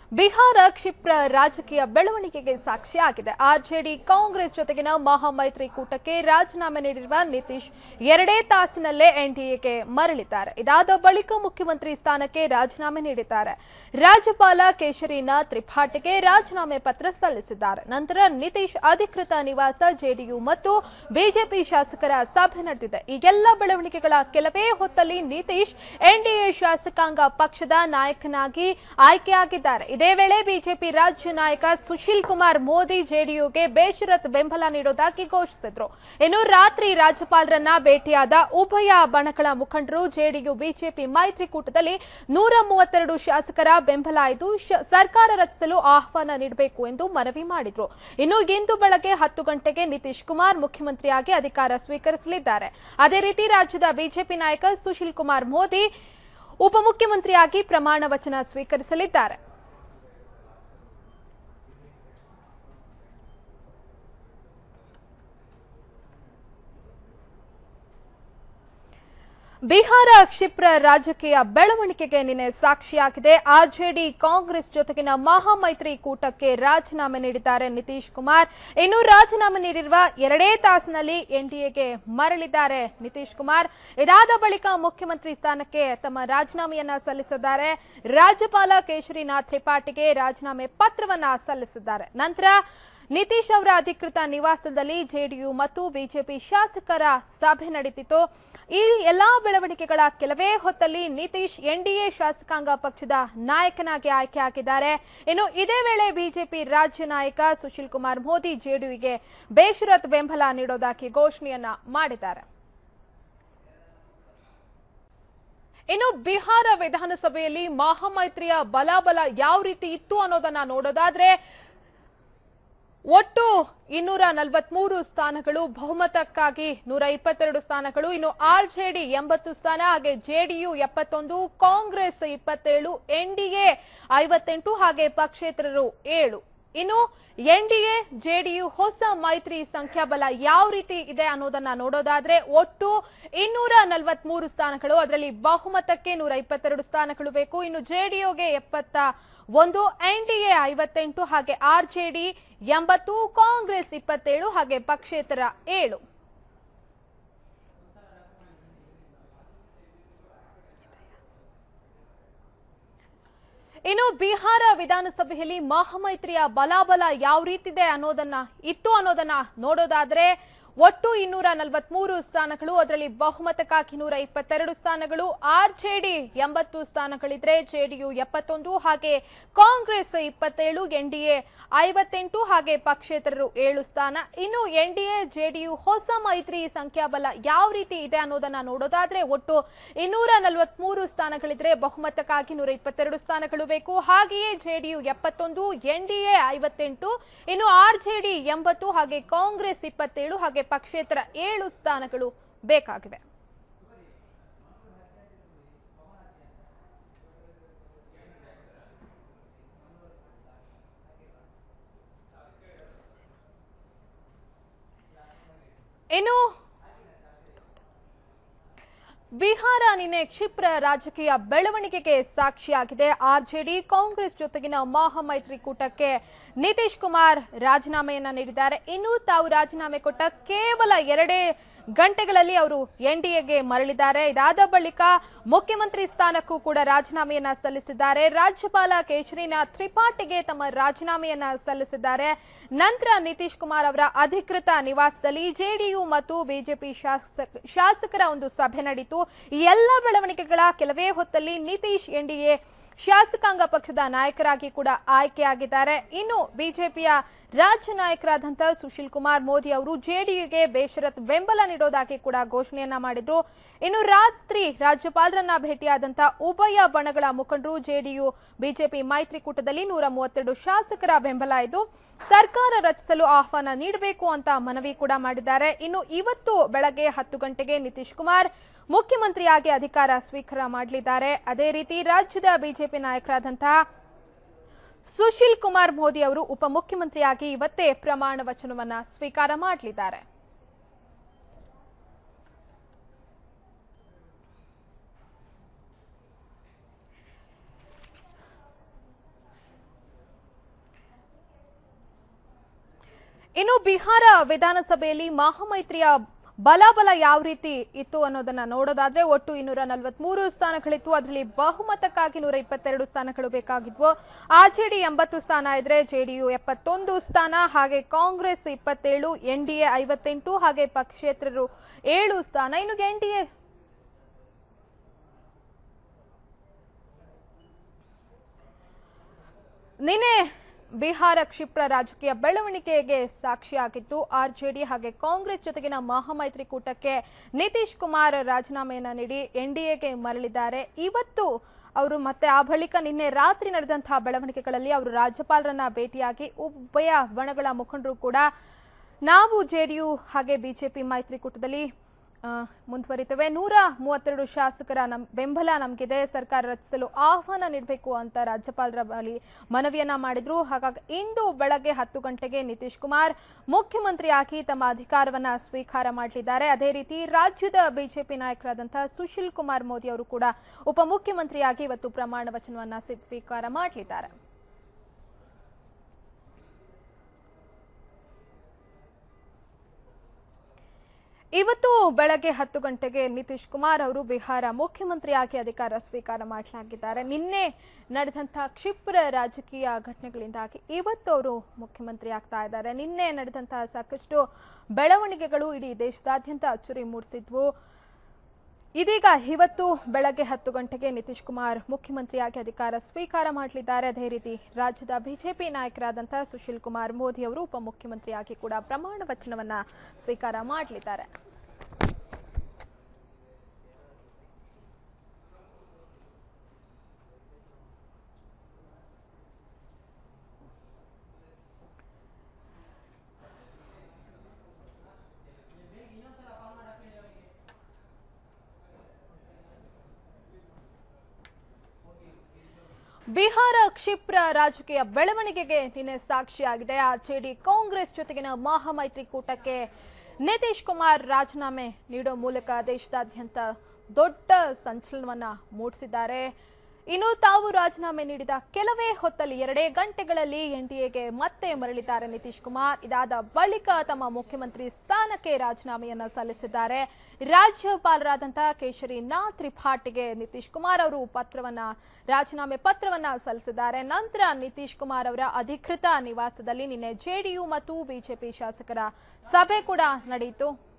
ಬಿಹಾರ ಕ್ಷಿಪ್ರ ರಾಜಕೀಯ ಬೆಳವಣಿಗೆಗೆ ಸಾಕ್ಷಿಯಾಗಿದೆ ಆರ್ಜೆಡಿ ಕಾಂಗ್ರೆಸ್ ಜೊತೆಗಿನ ಮಹಾಮೈತ್ರಿಕೂಟಕ್ಕೆ ರಾಜೀನಾಮೆ ನೀಡಿರುವ ನಿತೀಶ್ ಎರಡೇ ತಾಸಿನಲ್ಲೇ ಎನ್ಡಿಎಗೆ ಮರಳಿದ್ದಾರೆ ಇದಾದ ಬಳಿಕ ಮುಖ್ಯಮಂತ್ರಿ ಸ್ಥಾನಕ್ಕೆ ರಾಜೀನಾಮೆ ನೀಡಿದ್ದಾರೆ ರಾಜ್ಯಪಾಲ ಕೇಶರಿನಾಥ್ ತ್ರಿಪಾಠಿಗೆ ರಾಜೀನಾಮೆ ಪತ್ರ ಸಲ್ಲಿಸಿದ್ದಾರೆ ನಂತರ ನಿತೀಶ್ ಅಧಿಕೃತ ನಿವಾಸ ಜೆಡಿಯು ಮತ್ತು ಬಿಜೆಪಿ ಶಾಸಕರ ಸಭೆ ನಡೆದಿದೆ ಈ ಎಲ್ಲ ಬೆಳವಣಿಗೆಗಳ ಕೆಲವೇ ಹೊತ್ತಲ್ಲಿ ನಿತೀಶ್ ಎನ್ಡಿಎ ಶಾಸಕಾಂಗ ಪಕ್ಷದ ನಾಯಕನಾಗಿ ಆಯ್ಕೆಯಾಗಿದ್ದಾರೆ ಇದೇ ವೇಳೆ ಬಿಜೆಪಿ ರಾಜ್ಯ ನಾಯಕ ಸುಶೀಲ್ ಕುಮಾರ್ ಮೋದಿ ಜೆಡಿಯುಗೆ ಬೇಷರತ್ ಬೆಂಬಲ ನೀಡೋದಾಗಿ ಘೋಷಿಸಿದ್ರು ಇನ್ನು ರಾತ್ರಿ ರಾಜ್ಯಪಾಲರನ್ನ ಭೇಟಿಯಾದ ಉಭಯ ಬಣಗಳ ಮುಖಂಡರು ಜೆಡಿಯು ಬಿಜೆಪಿ ಮೈತ್ರಿಕೂಟದಲ್ಲಿ ನೂರ ಮೂವತ್ತೆರಡು ಶಾಸಕರ ಬೆಂಬಲ ಇದ್ದು ಶ- ಸರ್ಕಾರ ರಚಿಸಲು ಆಹ್ವಾನ ನೀಡಬೇಕು ಎಂದು ಮನವಿ ಮಾಡಿದ್ರು ಇನ್ನು ಇಂದು ಬೆಳಗ್ಗೆ ಹತ್ತು ಗಂಟೆಗೆ ನಿತೀಶ್ ಕುಮಾರ್ ಮುಖ್ಯಮಂತ್ರಿಯಾಗಿ ಅಧಿಕಾರ ಸ್ವೀಕರಿಸಲಿದ್ದಾರೆ ಅದೇ ರೀತಿ ರಾಜ್ಯದ ಬಿಜೆಪಿ ನಾಯಕ ಸುಶೀಲ್ ಕುಮಾರ್ ಮೋದಿ ಉಪಮುಖ್ಯಮಂತ್ರಿಯಾಗಿ ಪ್ರಮಾಣ ವಚನ ಸ್ವೀಕರಿಸಲಿದ್ದಾರೆ ಬಿಹಾರ ಕ್ಷಿಪ್ರ ರಾಜಕೀಯ ಬೆಳವಣಿಗೆಗೆ ನಿನ್ನೆ ಸಾಕ್ಷಿಯಾಗಿದೆ ಆರ್ಜೆಡಿ ಕಾಂಗ್ರೆಸ್ ಜೊತೆಗಿನ ಮಹಾಮೈತ್ರಿ ಕೂಟಕ್ಕೆ ರಾಜೀನಾಮೆ ನೀಡಿದ್ದಾರೆ ನಿತೀಶ್ ಕುಮಾರ್ ಇನ್ನು ರಾಜೀನಾಮೆ ನೀಡಿರುವ ಎರಡೇ ತಾಸಿನಲ್ಲಿ ಎನ್ಡಿಎಗೆ ಮರಳಿದ್ದಾರೆ ನಿತೀಶ್ ಕುಮಾರ್ ಇದಾದ ಬಳಿಕ ಮುಖ್ಯಮಂತ್ರಿ ಸ್ಥಾನಕ್ಕೆ ತಮ್ಮ ರಾಜೀನಾಮೆಯನ್ನ ಸಲ್ಲಿಸಿದ್ದಾರೆ ರಾಜ್ಯಪಾಲ ಕೇಶರಿನಾಥ್ ತ್ರಿಪಾಠಿಗೆ ರಾಜೀನಾಮೆ ಪತ್ರವನ್ನ ಸಲ್ಲಿಸಿದ್ದಾರೆ ನಂತರ ನಿತೀಶ್ ಅವರ ಅಧಿಕೃತ ನಿವಾಸದಲ್ಲಿ ಜೆಡಿಯು ಮತ್ತು ಬಿಜೆಪಿ ಶಾಸಕರ ಸಭೆ ನಡೆದಿತ್ತು ಈ ಎಲ್ಲಾ ಬೆಳವಣಿಗೆಗಳ ಕೆಲವೇ ಹೊತ್ತಲ್ಲಿ ನಿತೀಶ್ ಎನ್ಡಿಎ ಶಾಸಕಾಂಗ ಪಕ್ಷದ ನಾಯಕನಾಗಿ ಆಯ್ಕೆಯಾಗಿದ್ದಾರೆ ಇನ್ನು ಇದೇ ವೇಳೆ ಬಿಜೆಪಿ ರಾಜ್ಯ ನಾಯಕ ಸುಶೀಲ್ ಕುಮಾರ್ ಮೋದಿ ಜೆಡಿಯುಗೆ ಬೇಷರತ್ ಬೆಂಬಲ ನೀಡೋದಾಗಿ ಘೋಷಣೆಯನ್ನ ಮಾಡಿದ್ದಾರೆ ಇನ್ನು ಬಿಹಾರ ವಿಧಾನಸಭೆಯಲ್ಲಿ ಮಹಾಮೈತ್ರಿಯ ಬಲಾಬಲ ಯಾವ ರೀತಿ ಇತ್ತು ಅನ್ನೋದನ್ನ ನೋಡೋದಾದ್ರೆ ಒಟ್ಟು ಇನ್ನೂರ ನಲವತ್ಮೂರು ಸ್ಥಾನಗಳು ಬಹುಮತಕ್ಕಾಗಿ ನೂರ ಇಪ್ಪತ್ತೆರಡು ಸ್ಥಾನಗಳು ಇನ್ನು ಆರ್ಜೆಡಿ ಎಂಬತ್ತು ಸ್ಥಾನ ಹಾಗೆ ಜೆಡಿಯು ಎಪ್ಪತ್ತೊಂದು ಕಾಂಗ್ರೆಸ್ ಇಪ್ಪತ್ತೇಳು ಎನ್ಡಿಎ ಐವತ್ತೆಂಟು ಹಾಗೆ ಪಕ್ಷೇತರರು ಏಳು ಇನ್ನು ಎನ್ಡಿಎ ಜೆಡಿಯು ಹೊಸ ಮೈತ್ರಿ ಸಂಖ್ಯಾಬಲ ಯಾವ ರೀತಿ ಇದೆ ಅನ್ನೋದನ್ನ ನೋಡೋದಾದ್ರೆ ಒಟ್ಟು ಇನ್ನೂರ ನಲವತ್ಮೂರು ಸ್ಥಾನಗಳು ಅದರಲ್ಲಿ ಬಹುಮತಕ್ಕೆ ನೂರ ಇಪ್ಪತ್ತೆರಡು ಸ್ಥಾನಗಳು ಬೇಕು ಇನ್ನು ಜೆಡಿಯುಗೆ ಎಪ್ಪತ್ತ ಒಂದು ಎನ್ಡಿಎ ಐವತ್ತೆಂಟು ಹಾಗೆ ಆರ್ಜೆಡಿ ಎಂಬತ್ತು ಕಾಂಗ್ರೆಸ್ ಇಪ್ಪತ್ತೇಳು ಹಾಗೆ ಪಕ್ಷೇತರ ಏಳು ಇನ್ನು ಬಿಹಾರ ವಿಧಾನಸಭೆಯಲ್ಲಿ ಮಹಾಮೈತ್ರಿಯ ಬಲಾಬಲ ಯಾವ ರೀತಿದೆ ಅನ್ನೋದನ್ನ ಇತ್ತು ಅನ್ನೋದನ್ನ ನೋಡೋದಾದ್ರೆ ಒಟ್ಟು ಇನ್ನೂರ ನಲವತ್ಮೂರು ಸ್ಥಾನಗಳು ಅದರಲ್ಲಿ ಬಹುಮತಕ್ಕಾಗಿ ನೂರ ಇಪ್ಪತ್ತೆರಡು ಸ್ಥಾನಗಳು ಆರ್ಜೆಡಿ ಎಂಬತ್ತು ಸ್ಥಾನಗಳಿದ್ರೆ ಜೆಡಿಯು ಎಪ್ಪತ್ತೊಂದು ಹಾಗೆ ಕಾಂಗ್ರೆಸ್ ಇಪ್ಪತ್ತೇಳು ಎನ್ಡಿಎ ಐವತ್ತೆಂಟು ಹಾಗೆ ಪಕ್ಷೇತರರು ಏಳು ಸ್ಥಾನ ಇನ್ನು ಎನ್ಡಿಎ ಜೆಡಿಯು ಹೊಸ ಮೈತ್ರಿ ಸಂಖ್ಯಾಬಲ ಯಾವ ರೀತಿ ಇದೆ ಅನ್ನೋದನ್ನ ನೋಡೋದಾದ್ರೆ ಒಟ್ಟು ಇನ್ನೂರ ನಲವತ್ಮೂರು ಸ್ಥಾನಗಳಿದ್ರೆ ಬಹುಮತಕ್ಕಾಗಿ ನೂರ ಇಪ್ಪತ್ತೆರಡು ಸ್ಥಾನಗಳು ಬೇಕು ಹಾಗೆಯೇ ಜೆಡಿಯು ಎಪ್ಪತ್ತೊಂದು ಎನ್ಡಿಎ ಐವತ್ತೆಂಟು ಇನ್ನು ಆರ್ಜೆಡಿ ಎಂಬತ್ತು ಹಾಗೆ ಕಾಂಗ್ರೆಸ್ ಇಪ್ಪತ್ತೇಳು ಹಾಗೆ ಪಕ್ಷೇತರ ಏಳು ಸ್ಥಾನಗಳು ಬೇಕಾಗಿವೆ ಇನ್ನು ಬಿಹಾರ ನಿನ್ನೆ ಕ್ಷಿಪ್ರ ರಾಜಕೀಯ ಬೆಳವಣಿಗೆಗೆ ಸಾಕ್ಷಿಯಾಗಿದೆ ಆರ್ಜೆಡಿ ಕಾಂಗ್ರೆಸ್ ಜೊತೆಗಿನ ಮಹಾಮೈತ್ರಿಕೂಟಕ್ಕೆ ನಿತೀಶ್ ಕುಮಾರ್ ರಾಜೀನಾಮೆಯನ್ನ ನೀಡಿದ್ದಾರೆ ಇನ್ನು ತಾವು ರಾಜೀನಾಮೆ ಕೊಟ್ಟ ಕೇವಲ ಎರಡೇ ಗಂಟೆಗಳಲ್ಲಿ ಅವರು ಎನ್ಡಿಎಗೆ ಮರಳಿದ್ದಾರೆ ಇದಾದ ಬಳಿಕ ಮುಖ್ಯಮಂತ್ರಿ ಸ್ಥಾನಕ್ಕೂ ಕೂಡ ರಾಜೀನಾಮೆಯನ್ನ ಸಲ್ಲಿಸಿದ್ದಾರೆ ರಾಜ್ಯಪಾಲ ಕೇಶರಿನಾಥ್ ತ್ರಿಪಾಠಿಗೆ ತಮ್ಮ ರಾಜೀನಾಮೆಯನ್ನ ಸಲ್ಲಿಸಿದ್ದಾರೆ ನಂತರ ನಿತೀಶ್ ಕುಮಾರ್ ಅವರ ಅಧಿಕೃತ ನಿವಾಸದಲ್ಲಿ ಜೆಡಿಯು ಮತ್ತು ಬಿಜೆಪಿ ಶಾಸಕ- ಶಾಸಕರ ಒಂದು ಸಭೆ ನಡೆಯಿತು ಈ ಎಲ್ಲ ಬೆಳವಣಿಗೆಗಳ ಕೆಲವೇ ಹೊತ್ತಲ್ಲಿ ನಿತೀಶ್ ಎನ್ಡಿಎ ಶಾಸಕಾಂಗ ಪಕ್ಷದ ನಾಯಕರಾಗಿ ಕೂಡ ಆಯ್ಕೆಯಾಗಿದ್ದಾರೆ ಇನ್ನು ಬಿಜೆಪಿಯ ರಾಜ್ಯ ನಾಯಕರಾದಂಥ ಸುಶೀಲ್ ಕುಮಾರ್ ಮೋದಿ ಅವರು ಜೆಡಿಯುಗೆ ಬೇಷರತ್ ಬೆಂಬಲ ನೀಡೋದಾಗಿ ಕೂಡ ಘೋಷಣೆಯನ್ನ ಮಾಡಿದ್ರು ಇನ್ನು ರಾತ್ರಿ ರಾಜ್ಯಪಾಲರನ್ನ ಭೇಟಿಯಾದಂಥ ಉಭಯ ಬಣಗಳ ಮುಖಂಡರು ಜೆಡಿಯು ಬಿಜೆಪಿ ಮೈತ್ರಿಕೂಟದಲ್ಲಿ ನೂರ ಮೂವತ್ತೆರಡು ಶಾಸಕರ ಬೆಂಬಲ ಇದ್ದು ಸರ್ಕಾರ ರಚಿಸಲು ಆಹ್ವಾನ ನೀಡಬೇಕು ಅಂತ ಮನವಿ ಕೂಡ ಮಾಡಿದ್ದಾರೆ ಇನ್ನು ಇವತ್ತು ಬೆಳಗ್ಗೆ ಹತ್ತು ಗಂಟೆಗೆ ನಿತೀಶ್ ಕುಮಾರ್ ಮುಖ್ಯಮಂತ್ರಿಯಾಗಿ ಅಧಿಕಾರ ಸ್ವೀಕಾರ ಮಾಡಲಿದ್ದಾರೆ ಅದೇ ರೀತಿ ರಾಜ್ಯದ ಬಿಜೆಪಿ ನಾಯಕರಾದಂತಹ ಸುಶೀಲ್ ಕುಮಾರ್ ಮೋದಿ ಅವರು ಉಪಮುಖ್ಯಮಂತ್ರಿಯಾಗಿ ಇವತ್ತೇ ಪ್ರಮಾಣ ವಚನವನ್ನ ಸ್ವೀಕಾರ ಮಾಡಲಿದ್ದಾರೆ ಇನ್ನು ಬಿಹಾರ ವಿಧಾನಸಭೆಯಲ್ಲಿ ಮಹಾಮೈತ್ರಿಯ ಬಲಾಬಲ ಯಾವ ರೀತಿ ಇತ್ತು ಅನ್ನೋದನ್ನ ನೋಡೋದಾದ್ರೆ ಒಟ್ಟು ಇನ್ನೂರ ನಲವತ್ಮೂರು ಸ್ಥಾನಗಳಿತ್ತು ಅದರಲ್ಲಿ ಬಹುಮತಕ್ಕಾಗಿ ನೂರ ಇಪ್ಪತ್ತೆರಡು ಸ್ಥಾನಗಳು ಬೇಕಾಗಿದ್ವು ಆರ್ಜೆಡಿ ಎಂಬತ್ತು ಸ್ಥಾನ ಇದ್ರೆ ಜೆಡಿಯು ಎಪ್ಪತ್ತೊಂದು ಸ್ಥಾನ ಹಾಗೆ ಕಾಂಗ್ರೆಸ್ ಇಪ್ಪತ್ತೇಳು ಎನ್ ಡಿ ಎ ಐವತ್ತೆಂಟು ಹಾಗೆ ಪಕ್ಷೇತರರು ಏಳು ಸ್ಥಾನ ಇನ್ನು ಎನ್ ಡಿ ಎ ನಿನ್ನೆ ಬಿಹಾರ ಕ್ಷಿಪ್ರ ರಾಜಕೀಯ ಬೆಳವಣಿಗೆಗೆ ಸಾಕ್ಷಿಯಾಗಿತ್ತು ಆರ್ಜೆಡಿ ಹಾಗೆ ಕಾಂಗ್ರೆಸ್ ಜೊತೆಗಿನ ಮಹಾಮೈತ್ರಿಕೂಟಕ್ಕೆ ನಿತೀಶ್ ಕುಮಾರ್ ರಾಜೀನಾಮೆಯನ್ನ ನೀಡಿ ಎನ್ಡಿಎಗೆ ಮರಳಿದ್ದಾರೆ ಇವತ್ತು ಅವರು ಮತ್ತೆ ಆ ಬಳಿಕ ನಿನ್ನೆ ರಾತ್ರಿ ನಡೆದಂತಹ ಬೆಳವಣಿಗೆಗಳಲ್ಲಿ ಅವರು ರಾಜ್ಯಪಾಲರನ್ನ ಭೇಟಿಯಾಗಿ ಉಭಯ ಬಣಗಳ ಮುಖಂಡರು ಕೂಡ ನಾವು ಜೆಡಿಯು ಹಾಗೆ ಬಿಜೆಪಿ ಮೈತ್ರಿಕೂಟದಲ್ಲಿ ಆ, ಮುಂದುವರಿತೇವೆ ನೂರ ಮೂವತ್ತೆರಡು ಶಾಸಕರ ನಮ್ ಬೆಂಬಲ ನಮಗಿದೆ ಸರ್ಕಾರ ರಚಿಸಲು ಆಹ್ವಾನ ನೀಡಬೇಕು ಅಂತ ರಾಜ್ಯಪಾಲರ ಬಳಿ ಮನವಿಯನ್ನ ಮಾಡಿದ್ರು ಹಾಗಾಗಿ ಇಂದು ಬೆಳಗ್ಗೆ ಹತ್ತು ಗಂಟೆಗೆ ನಿತೀಶ್ ಕುಮಾರ್ ಮುಖ್ಯಮಂತ್ರಿಯಾಗಿ ತಮ್ಮ ಅಧಿಕಾರವನ್ನ ಸ್ವೀಕಾರ ಮಾಡಲಿದ್ದಾರೆ ಅದೇ ರೀತಿ ರಾಜ್ಯದ ಬಿಜೆಪಿ ನಾಯಕರಾದಂತಹ ಸುಶೀಲ್ ಕುಮಾರ್ ಮೋದಿ ಅವರು ಕೂಡ ಉಪಮುಖ್ಯಮಂತ್ರಿಯಾಗಿ ಇವತ್ತು ಪ್ರಮಾಣ ವಚನವನ್ನ ಸ್ವೀಕಾರ ಮಾಡಲಿದ್ದಾರೆ ಇವತ್ತು ಬೆಳಗ್ಗೆ ಹತ್ತು ಗಂಟೆಗೆ ನಿತೀಶ್ ಕುಮಾರ್ ಅವರು ಬಿಹಾರ ಮುಖ್ಯಮಂತ್ರಿಯಾಗಿ ಅಧಿಕಾರ ಸ್ವೀಕಾರ ಮಾಡಲಾಗಿದ್ದಾರೆ ನಿನ್ನೆ ನಡೆದಂತಹ ಕ್ಷಿಪ್ರ ರಾಜಕೀಯ ಘಟನೆಗಳಿಂದಾಗಿ ಇವತ್ತು ಅವರು ಮುಖ್ಯಮಂತ್ರಿ ಆಗ್ತಾ ಇದ್ದಾರೆ ನಿನ್ನೆ ನಡೆದಂತಹ ಸಾಕಷ್ಟು ಬೆಳವಣಿಗೆಗಳು ಇಡೀ ದೇಶದಾದ್ಯಂತ ಅಚ್ಚರಿ ಮೂಡಿಸಿದ್ವು ಇದೀಗ ಇವತ್ತು ಬೆಳಗ್ಗೆ ಹತ್ತು ಗಂಟೆಗೆ ನಿತೀಶ್ ಕುಮಾರ್ ಮುಖ್ಯಮಂತ್ರಿಯಾಗಿ ಅಧಿಕಾರ ಸ್ವೀಕಾರ ಮಾಡಲಿದ್ದಾರೆ ಅದೇ ರೀತಿ ರಾಜ್ಯದ ಬಿಜೆಪಿ ನಾಯಕರಾದಂತಹ ಸುಶೀಲ್ ಕುಮಾರ್ ಮೋದಿ ಅವರು ಉಪಮುಖ್ಯಮಂತ್ರಿಯಾಗಿ ಕೂಡ ಪ್ರಮಾಣ ವಚನವನ್ನ ಸ್ವೀಕಾರ ಮಾಡಲಿದ್ದಾರೆ ಬಿಹಾರ ಕ್ಷಿಪ್ರ ರಾಜಕೀಯ ಬೆಳವಣಿಗೆಗೆ ನಿನ್ನೆ ಸಾಕ್ಷಿಯಾಗಿದೆ ಆರ್ಜೆಡಿ ಕಾಂಗ್ರೆಸ್ ಜೊತೆಗಿನ ಮಹಾಮೈತ್ರಿಕೂಟಕ್ಕೆ ನಿತೀಶ್ ಕುಮಾರ್ ರಾಜೀನಾಮೆ ನೀಡೋ ಮೂಲಕ ದೇಶದಾದ್ಯಂತ ದೊಡ್ಡ ಸಂಚಲನವನ್ನ ಮೂಡಿಸಿದ್ದಾರೆ ಇನ್ನು ತಾವು ರಾಜೀನಾಮೆ ನೀಡಿದ ಕೆಲವೇ ಹೊತ್ತಲ್ಲಿ ಎರಡೇ ಗಂಟೆಗಳಲ್ಲಿ ಎನ್ಡಿಎಗೆ ಮತ್ತೆ ಮರಳಿದ್ದಾರೆ ನಿತೀಶ್ ಕುಮಾರ್ ಇದಾದ ಬಳಿಕ ತಮ್ಮ ಮುಖ್ಯಮಂತ್ರಿ ಸ್ಥಾನಕ್ಕೆ ರಾಜೀನಾಮೆಯನ್ನ ಸಲ್ಲಿಸಿದ್ದಾರೆ ರಾಜ್ಯಪಾಲರಾದಂತಹ ಕೇಶರಿನಾಥ್ ತ್ರಿಪಾಠಿಗೆ ನಿತೀಶ್ ಕುಮಾರ್ ಅವರು ಪತ್ರವನ್ನ ರಾಜೀನಾಮೆ ಪತ್ರವನ್ನ ಸಲ್ಲಿಸಿದ್ದಾರೆ ನಂತರ ನಿತೀಶ್ ಕುಮಾರ್ ಅವರ ಅಧಿಕೃತ ನಿವಾಸದಲ್ಲಿ ನಿನ್ನೆ ಜೆಡಿಯು ಮತ್ತು ಬಿಜೆಪಿ ಶಾಸಕರ ಸಭೆ ಕೂಡ ನಡೆಯಿತು